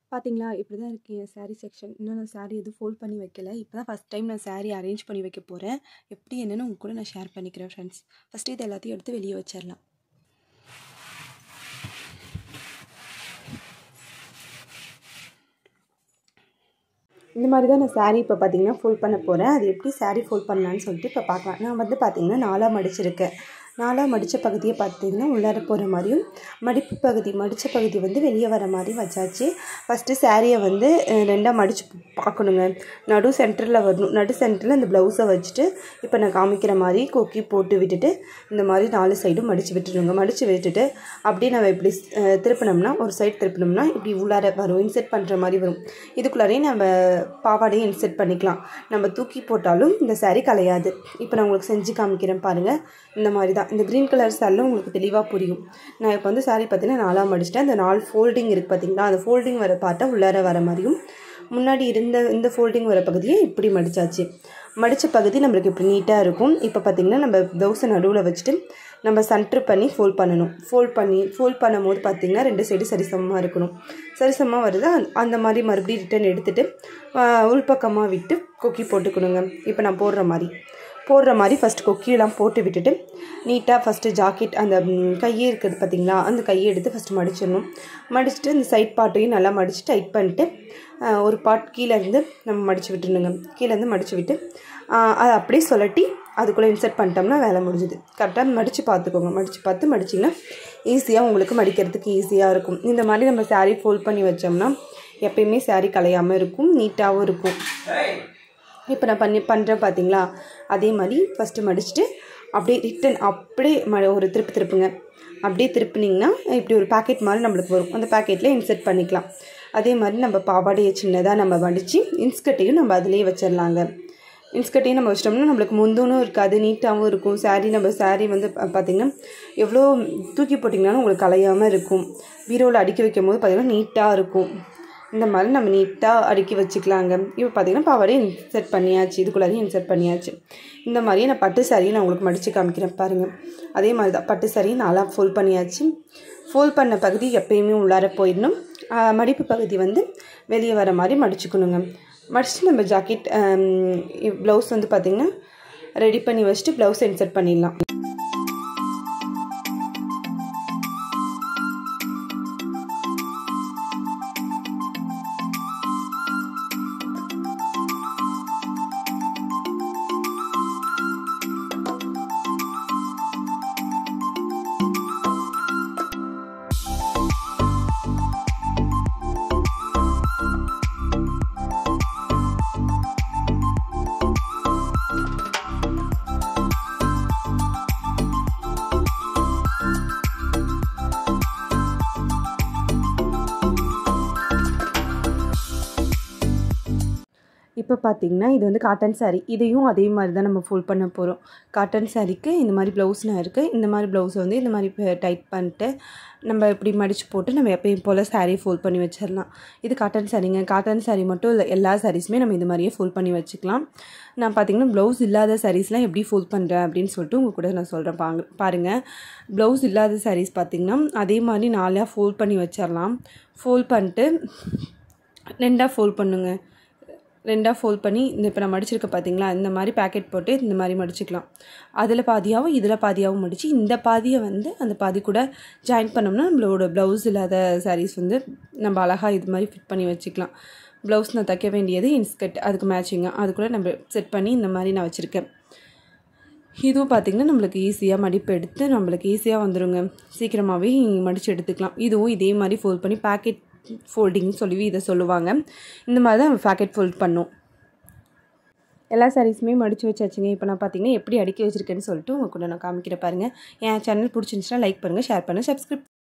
பார்த்தீங்களா, இப்படி தான் இருக்கு என் சாரீ செக்ஷன். இன்னும் நான் சாரீ எதுவும் ஃபோல்ட் பண்ணி வைக்கல. இப்ப தான் ஃபர்ஸ்ட் டைம் நான் சாரீ அரேஞ்ச் பண்ணி வைக்க போறேன். எப்படி என்னன்னு உங்க கூட நான் ஷேர் பண்ணிக்கிறேன் ஃப்ரெண்ட்ஸ். ஃபர்ஸ்ட்டு இது எல்லாத்தையும் எடுத்து வெளிய வச்சிரலாம். இந்த மாரி தான் நான் சாரீ இப்ப பார்த்தீங்கன்னா, ஃபோல்ட் பண்ண போறேன். அது எப்படி சாரீ ஃபோல்ட் பண்ணலான்னு சொல்லிட்டு இப்ப பார்க்கலாம். நான் வந்து பார்த்தீங்கன்னா, 4ஆ மடிச்சிருக்கேன். 4ஆ மடிச்ச பகுதிய பார்த்தீங்கன்னா, உள்ளார போற மாரியும், மடிப்பு பகுதி மடிச்ச பகுதி வந்து வெளிய வர மாரி வச்சாச்சு. ஃபர்ஸ்ட்டு சாரிய வந்து அ 2ஆ மடிச்சு பார்க்கணுங்க. நடு சென்டர்ல வரணும். நடு சென்டர்ல இந்த ப்ளவுஸ வச்சுட்டு, இப்ப நான் காமிக்கிற மாரி கொக்கி போட்டு விட்டுட்டு, இந்த மாரி 4 சைடும் மடிச்சு விட்டுருங்க. மடிச்சு விட்டுட்டு, அப்படியே நம்ம இப்படி ஸ் அ திருப்புனோம்னா, ஒரு சைடு திருப்புனோம்னா, இப்படி உள்ளார வரும். இன்சர்ட் பண்ற மாரி வரும். இதுக்குள்ளாரயே நம்ம பாவாடையும் இன்சர்ட் பண்ணிக்கலாம். நம்ம தூக்கி போட்டாலும் இந்த சாரீ கலையாது. இப்ப நான் உங்களுக்கு செஞ்சு காமிக்கிறேன் பாருங்க. இந்த மாரி தான். இந்த கிரீன் கலர் சாரில உங்களுக்கு தெளிவா புரியும். நான் இப்ப வந்து சாரீ பார்த்தீங்கன்னா, 4ஆ மடிச்சுட்டேன். அந்த 4 ஃபோல்டிங் இருக்கு பார்த்தீங்களா, அந்த ஃபோல்டிங் வர பார்ட்ட உள்ளார வர மாரியும், முன்னாடி இருந்த இந்த ஃபோல்டிங் வர பகுதிய இப்படி மடிச்சாச்சு. மடிச்ச பகுதி நம்மளுக்கு இப்படி நீட்டா இருக்கும். இப்ப பார்த்தீங்கன்னா, நம்ம ப்ளவுஸ நடுவுல வச்சுட்டு, நம்ம சென்டர் பண்ணி ஃபோல்ட் பண்ணணும். ஃபோல்ட் பண்ணி ஃபோல்ட் பண்ணும்போது பார்த்தீங்கன்னா, 2 சைடும் சரிசமமா இருக்கணும். சரிசமமா வருதா, அந்த மாரி மறுபடியும் ரிட்டர்ன் எடுத்துட்டு, அ உள்பக்கமா விட்டு கொக்கி போட்டுக்கணுங்க. இப்ப நான் போடுற மாரி. போடுற மாரி ஃபர்ஸ்ட் கொக்கியெல்லாம் போட்டு விட்டுட்டு, நீட்டா ஃபர்ஸ்ட்டு ஜாக்கெட் அந்த ம் கையே இருக்குது பார்த்தீங்களா, அந்த கைய எடுத்து ஃபர்ஸ்ட்டு மடிச்சிடணும். மடிச்சுட்டு இந்த சைட் பார்ட்டையும் நல்லா மடிச்சு டைட் பண்ணிட்டு, அ ஒரு பார்ட் கீழ இருந்து நம்ம மடிச்சு விட்டுறணுங்க. கீழ இருந்து மடிச்சு விட்டு, அ அத அப்படியே சொழட்டி, அதுக்குள்ள இன்சர்ட் பண்ணிட்டோம்னா வேலை முடிஞ்சுது. கரெக்ட்டா மடிச்சு பார்த்துக்கோங்க. மடிச்சு பார்த்து மடிச்சீங்கன்னா, ஈஸியா உங்களுக்கு மடிக்கிறதுக்கு ஈஸியா இருக்கும். இந்த மாரி நம்ம சாரீ ஃபோல்ட் பண்ணி வச்சோம்னா, எப்பயுமே சாரீ கலையாம இருக்கும். நீட்டாவும் இருக்கும். இப்ப நான் பண்ணி பண்றேன் பார்த்தீங்களா, அதே மாரி ஃபர்ஸ்ட்டு மடிச்சுட்டு, அப்படியே ரிட்டர்ன் அப்படியே ம ஒரு திருப்பு திருப்புங்க. அப்படியே திருப்புனீங்கன்னா, இப்படி ஒரு பாக்கெட் மாரி நம்மளுக்கு வரும். அந்த பாக்கெட்ல இன்சர்ட் பண்ணிக்கலாம். அதே மாரி நம்ம பாவாடைய சின்னதா நம்ம மடிச்சு, இன்ஸ்கர்ட்டையும் நம்ம அதிலேயே வச்சிரலாங்க. இன்ஸ்கர்ட்டையும் நம்ம வச்சிட்டோம்னா, நம்மளுக்கு முந்தணும் இருக்காது. நீட்டாவும் இருக்கும். சாரீ நம்ம சாரீ வந்து ப பார்த்தீங்கன்னா, எவ்வளோ தூக்கி போட்டிங்கனாலும் உங்களுக்கு கலையாம இருக்கும். பீரோல அடுக்கி வைக்கும்போது பார்த்தீங்கன்னா, நீட்டா இருக்கும். இந்த மாரி நம்ம நீட்டா அடுக்கி வச்சுக்கலாங்க. இப்ப பார்த்தீங்கன்னா, பாவாடைய இன்சர்ட் பண்ணியாச்சு. இதுக்குள்ளாரையும் இன்சர்ட் பண்ணியாச்சு. இந்த மாரியே நான் பட்டு சாரியும் நான் உங்களுக்கு மடிச்சு காமிக்கிறேன் பாருங்க. அதே மாரி தான் பட்டு சாரியும் 4ஆ ஃபோல்ட் பண்ணியாச்சு. ஃபோல்ட் பண்ண பகுதி எப்பயுமே உள்ளார போயிடணும். அ மடிப்பு பகுதி வந்து வெளிய வர மாரி மடிச்சுக்கணுங்க. மடிச்சுட்டு நம்ம ஜாக்கெட் அம் ப்ளவுஸ் வந்து பார்த்தீங்கன்னா, ரெடி பண்ணி வச்சுட்டு ப்ளவுஸ இன்சர்ட் பண்ணிடலாம். இப்ப பார்த்தீங்கன்னா, இது வந்து காட்டன் சாரீ. இதையும் அதே மாரி தான் நம்ம ஃபோல்ட் பண்ண போறோம். காட்டன் சாரீக்கு இந்த மாரி ப்ளவுஸ் நான் இருக்கு. இந்த மாரி ப்ளவுஸ வந்து இந்த மாரி ப டைட் பண்ணிட்டு, நம்ம இப்படி மடிச்சு போட்டு, நம்ம எப்பயும் போல சாரீ ஃபோல்ட் பண்ணி வச்சிரலாம். இது காட்டன் சாரீங்க. காட்டன் சாரீ மட்டும் இல்ல. எல்லா சாரீஸுமே நம்ம இது மாரியே ஃபோல்ட் பண்ணி வச்சுக்கலாம். நான் பார்த்தீங்கன்னா, ப்ளவுஸ் இல்லாத சாரீஸ்லாம் எப்படி ஃபோல்ட் பண்றேன் அப்படின்னு சொல்லிட்டு உங்க கூட நான் சொல்றேன் பாங்க பாருங்க. ப்ளவுஸ் இல்லாத சாரீஸ் பார்த்தீங்கன்னா, அதே மாரி 4ஆ ஃபோல்ட் பண்ணி வச்சிரலாம். ஃபோல்ட் பண்ணிட்டு, 2ஆ ஃபோல்ட் பண்ணுங்க. 2ஆ ஃபோல்ட் பண்ணி, இந்த இப்ப நான் மடிச்சிருக்கேன் பார்த்தீங்களா, இந்த மாரி பாக்கெட் போட்டு இந்த மாரி மடிச்சுக்கலாம். அதில பாதியாவும், இதில பாதியாவும் மடிச்சு, இந்த பாதிய வந்து அந்த பாதி கூட ஜாயின் பண்ணோம்னா, நம்மளோட ப்ளவுஸ் இல்லாத சாரீஸ் வந்து நம்ம அழகா இது மாரி ஃபிட் பண்ணி வச்சுக்கலாம். ப்ளவுஸ் நான் தைக்க வேண்டியது இன்ஸ்கர்ட் அதுக்கு மேட்சிங்கா. அதுக்கூட நம்ம செட் பண்ணி இந்த மாரி நான் வச்சிருக்கேன். இதுவும் பார்த்தீங்கன்னா, நம்மளுக்கு ஈஸியா மடிப்பு எடுத்து நம்மளுக்கு ஈஸியா வந்துருங்க. சீக்கிரமாவே மடிச்சு எடுத்துக்கலாம். இதுவும் இதே மாரி ஃபோல்ட் பண்ணி பாக்கெட் ஃபோல்டிங்ன்னு சொல்லி இத சொல்லுவாங்க. இந்த மாரி தான் பாக்கெட் ஃபோல்ட் பண்ணணும். எல்லா சாரீஸுமே மடிச்சு வச்சாச்சுங்க. இப்ப நான் பார்த்தீங்கன்னா, எப்படி அடுக்கி வச்சிருக்கேன்னு சொல்லிட்டு உங்க கூட நான் காமிக்கிறேன் பாருங்க. என் சேனல் புடிச்சிருந்துச்சுன்னா லைக் பண்ணுங்க, ஷேர் பண்ணுங்க, சப்ஸ்கிரைப்